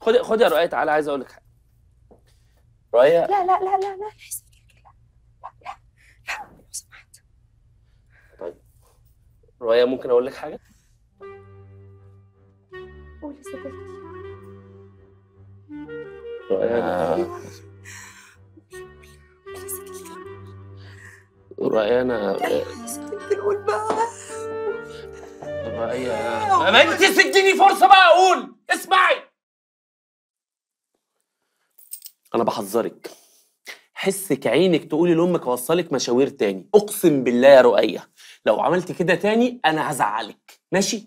خدي خدي يا رؤية تعالى عايز اقول لك حاجه رؤية لا لا لا لا لا لا يا سجلجل لا لا لا لا لو سمحت رؤية ممكن اقول لك حاجه قول يا سجلجل رؤية قول يا سجلجل رؤية انا يا سجلجل قول بقى رؤية انا ما انت تديني فرصه بقى اقول اسمعي انا بحذرك حسك عينك تقولي لامك اوصلك مشاوير تاني اقسم بالله يا رؤية لو عملت كده تاني انا هزعلك ماشي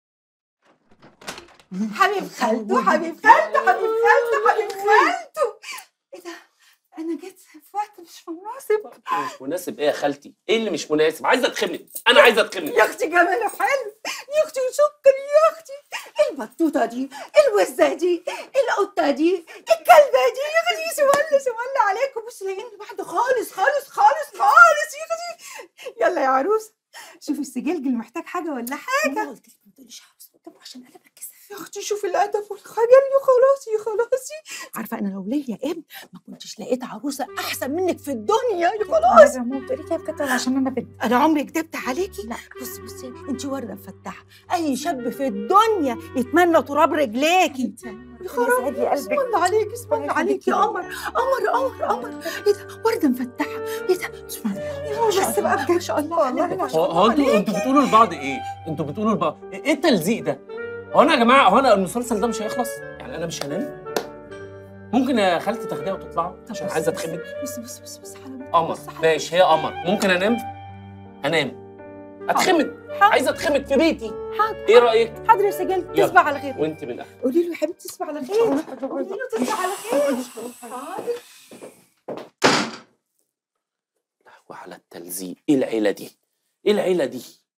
حبيب خالته حبيب خالته حبيب خالته حبيب خالته ايه ده انا جيت في وقت مش مناسب مش مناسب ايه يا خالتي ايه اللي مش مناسب عايزه اتخمد انا عايزه اتخمد يا اختي جماله حلو يا اختي سكر يا اختي البطوطه دي الوزه دي القطه دي الكلبه دي يا اختي سمله سمله عليكم بص لاقيين لوحده خالص خالص خالص خالص يا اختي يلا يا عروس شوفي السجلجل محتاج حاجه ولا حاجه انا قلت لك ما تقوليش عروسه قدامه عشان انا بتكسف يا اختي شوفي الادب والخجل يا خلاصي يا خلاصي عارفه انا لو ليا ابن ما كنتش لقيت عروسه احسن منك في الدنيا يا خلاص يا ماما بتقولي كده بجد ولا عشان انا بنت انا عمري كدبت عليكي لا. بصي بصي انت ورده مفتحه اي شاب في الدنيا يتمنى تراب رجليكي يا خرابي يسعد لي قلبك اسم الله عليك اسم الله ربنا عليك يا يخليكي. قمر قمر قمر قمر ايه ده ورده مفتحه ايه ده بسم الله بس بقى بجد ما شاء الله والله ما هو شاء هو الله انتوا عليك انتوا بتقولوا لبعض ايه؟ انتوا بتقولوا لبعض ايه التلزيق ده؟ هو انا يا جماعه هو انا المسلسل ده مش هيخلص؟ يعني انا مش هنام؟ ممكن يا خالتي تاخديها وتطلعوا عشان بص- عايزه بص- اتخمد بص بص بص بص حلاوتك قمر بص حلاوتك. ماشي هي قمر ممكن انام؟ انام اتخمد حاضر. عايزه اتخمد في بيتي حاضر ايه رايك؟ حاضر يا سجل يلا. تصبح على خير وانت من اهل قولي له يا حبيبتي تصبح على خير قولي له تصبح على خير حاضر وعلى التلزيق ايه العيله دي؟ ايه العيله دي؟